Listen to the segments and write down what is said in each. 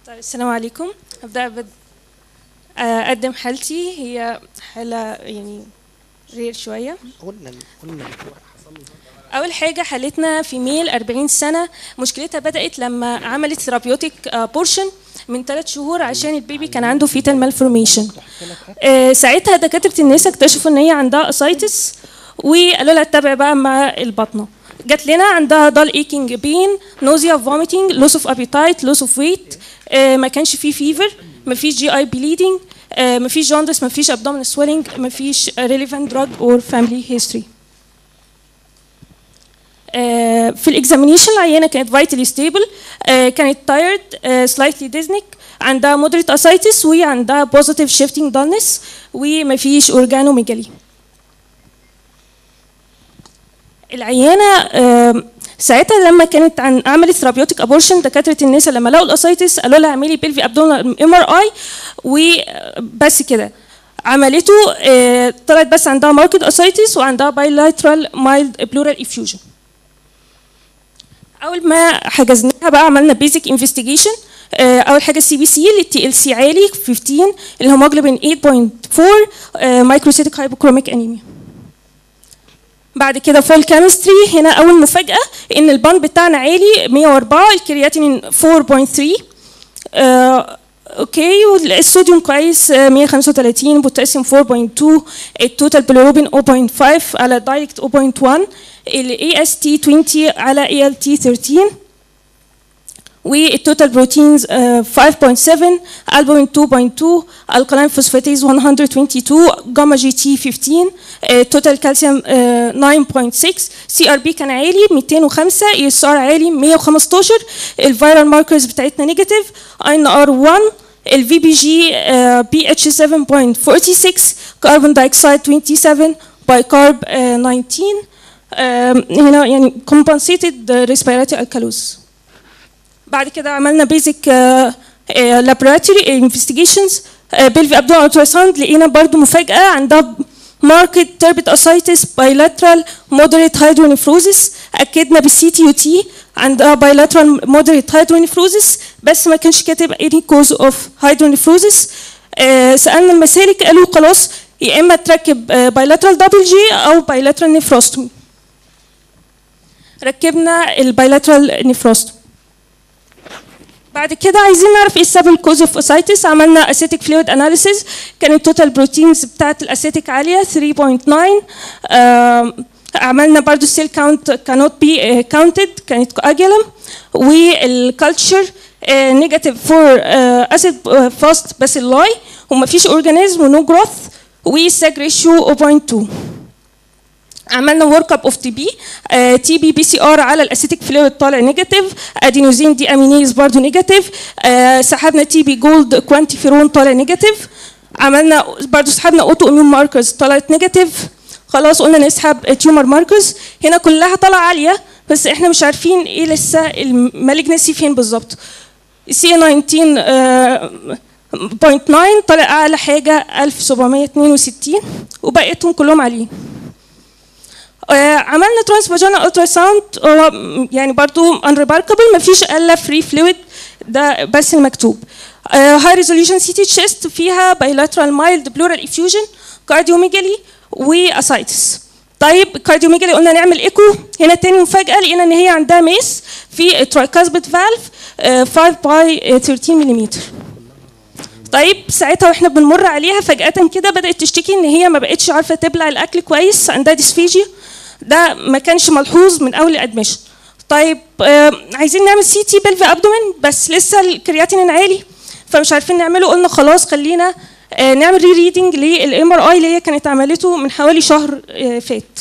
طيب السلام عليكم هبدأ بد... أقدم حالتي هي حالة يعني رير شوية قلنا قلنا أول حاجة حالتنا في ميل 40 سنة مشكلتها بدأت لما عملت ثيرابيوتيك بورشن من ثلاث شهور عشان البيبي كان عنده فيتال مالفورميشن ساعتها دكاترة النساء اكتشفوا إن هي عندها أسايتس وقالوا لها اتبع بقى مع البطنة جات لنا عندها دال ايكينج بين نوزيا فوميتنج لوس اوف ابيتايت لوس اوف ويت ما كانش فيه فيفر ما فيش جي اي بليدنج ما فيش جوندس ما فيش ابدومينال سويلنج ما فيش ريليفانت دراج اور فاميلي هيستوري في الاكزامينيشن العيانه كانت فايتالي ستيبل كانت تايرد سلايتلي ديزنيك عندها مودريت اسايتس وعندها بوزيتيف شيفتنج دالنس وما فيش اورجانوميجالي العيانه ساعتها لما كانت عن عملت ثيرابيوتيك ابورشن دكاتره النساء لما لقوا الاسايتس قالوا لها اعملي بيلفي ابدومينال ام ار اي وبس كده عملته طلعت بس عندها ماركت اسايتس وعندها بايلاترال مايلد بلورال افيوجن اول ما حجزناها بقى عملنا بيزك انفستيجيشن اول حاجه السي بي سي التي ال سي عالي 15 الهيموجلوبين 8.4 مايكروسيتيك هايبوكروميك انيميا بعد كده فول كيمستري هنا اول مفاجاه ان الباند بتاعنا عالي 104 الكرياتين 4.3 آه اوكي والصوديوم كويس 135 بوتاسيوم 4.2 التوتال بلوروبين 0.5 على دايركت 0.1 الاي اس تي 20 على اي ال تي 13 والتوتال بروتينز 5.7 البومين 2.2 الكالين فوسفاتيز 122 جاما جي تي 15 توتال كالسيوم 9.6 سي ار بي كان عالي 205 اي اس ار عالي 115 الفيرال ماركرز بتاعتنا نيجاتيف اي ان ار 1 الفي بي جي بي اتش 7.46 كربون دايوكسيد 27 باي كارب 19 هنا يعني compensated respiratory alkalosis بعد كده عملنا بيزك لابوراتوري انفستيجيشنز بيلفي ابدومينال التراساوند لقينا برضو مفاجاه عندها ماركت تربت اسايتس بايلاترال مودريت هايدرونيفروزس اكدنا بالسي تي يو تي عندها بايلاترال مودريت هايدرونيفروزس بس ما كانش كاتب اني كوز اوف هايدرونيفروزس سالنا المسالك قالوا خلاص يا اما تركب بايلاترال دبل جي او بايلاترال نيفروستومي ركبنا البايلاترال نيفروستومي بعد كده عايزين نعرف ايه السبب الكوز اوف اسايتس عملنا اسيتيك فلويد اناليسيز كان التوتال بروتينز بتاعت الاسيتيك عاليه 3.9 عملنا برضو السيل كاونت كانوت بي كاونتد كانت كواجولم والكالتشر نيجاتيف فور اسيد فاست باسيلاي ومفيش اورجانيزم ونو جروث والساج ريشيو 0.2 عملنا ورك اب اوف تي بي تي بي بي سي ار على الاسيتيك فلويد طالع نيجاتيف ادينوزين دي امينيز برضو نيجاتيف سحبنا تي بي جولد كوانتيفيرون طالع نيجاتيف عملنا برضو سحبنا اوتو اميون ماركرز طلعت نيجاتيف خلاص قلنا نسحب تيومر ماركرز هنا كلها طالعه عاليه بس احنا مش عارفين ايه لسه المالجنسي فين بالظبط سي 19 0.9 طلع اعلى حاجه 1762 وبقيتهم كلهم عاليين عملنا ترانس فاجينا الترا ساوند يعني برضو انريباركبل ما فيش الا فري فلويد ده بس المكتوب هاي ريزوليوشن سي تي تشيست فيها بايلاترال مايلد بلورال افيوجن كارديوميجالي واسايتس طيب كارديوميجالي قلنا نعمل ايكو هنا تاني مفاجاه لقينا ان هي عندها ميس في ترايكاسبت فالف 5 باي 13 ملم طيب ساعتها واحنا بنمر عليها فجاه كده بدات تشتكي ان هي ما بقتش عارفه تبلع الاكل كويس عندها ديسفيجيا ده ما كانش ملحوظ من اول الادميشن طيب آه عايزين نعمل سي تي بلفي ابدومين بس لسه الكرياتين عالي فمش عارفين نعمله قلنا خلاص خلينا آه نعمل ري ريدنج للام ار اي اللي هي كانت عملته من حوالي شهر آه فات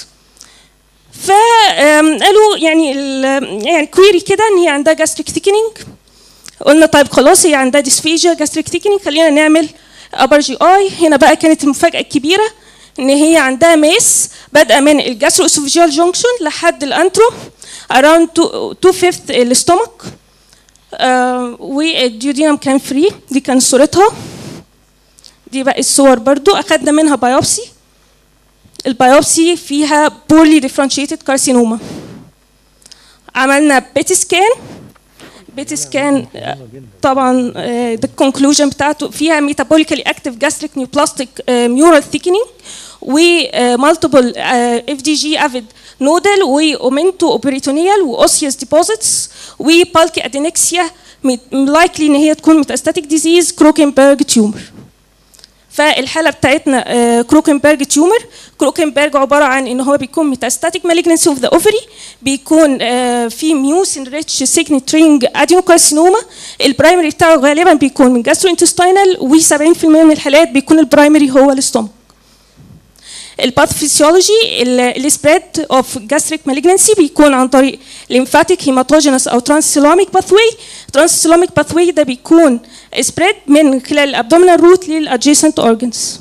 فقالوا يعني يعني كويري كده ان هي عندها جاستريك ثيكنينج قلنا طيب خلاص هي عندها ديسفيجيا جاستريك ثيكنينج خلينا نعمل ابر جي اي هنا بقى كانت المفاجاه الكبيره ان هي عندها ميس بادئه من الجاسترو اسوفيجيال جونكشن لحد الانترو اراوند 2 فيفث الاستومك آه والديودينم كان فري دي كانت صورتها دي بقى الصور برضو اخدنا منها بايوبسي البايوبسي فيها بورلي ديفرنشيتد كارسينوما عملنا بيتي سكان بيت سكان طبعا ذا كونكلوجن بتاعته فيها ميتابوليكالي اكتيف جاستريك نيوبلاستيك ميورال ثيكنينج ومالتيبل اف دي جي افيد نودل واومنتو اوبريتونيال واوسيوس ديبوزيتس وبالكي ادينكسيا لايكلي ان هي تكون ميتاستاتيك ديزيز كروكنبرج تيومر فالحاله بتاعتنا آه، كروكنبرج تيومر كروكنبرج عباره عن ان هو بيكون ميتاستاتيك مالجنسي اوف ذا اوفري بيكون آه، في ميوسين ريتش سيجنت رينج ادينوكارسينوما البرايمري بتاعه غالبا بيكون من جاسترو انتستينال و70% من الحالات بيكون البرايمري هو الاستومك الباثوفيسيولوجي السبريد اوف جاستريك مالجنسي بيكون عن طريق lymphatic هيماتوجينس او ترانسسيلوميك باثوي ترانسسيلوميك باثوي ده بيكون سبريد من خلال الابدومينال روت للادجيسنت اورجنز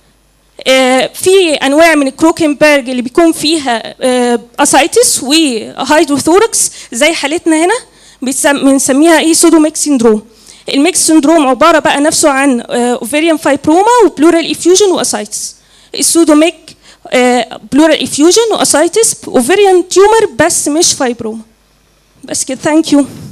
في انواع من الكروكنبرج اللي بيكون فيها اسايتس وهايدروثوركس زي حالتنا هنا بيتسم- بنسميها ايه سودوميك سيندروم الميكس سيندروم عباره بقى نفسه عن اوفيريان فايبروما وبلورال افيوجن واسايتس السودوميك بلورال افيوجن واسايتس اوفيريان تيومر بس مش فايبروما بس كده ثانك يو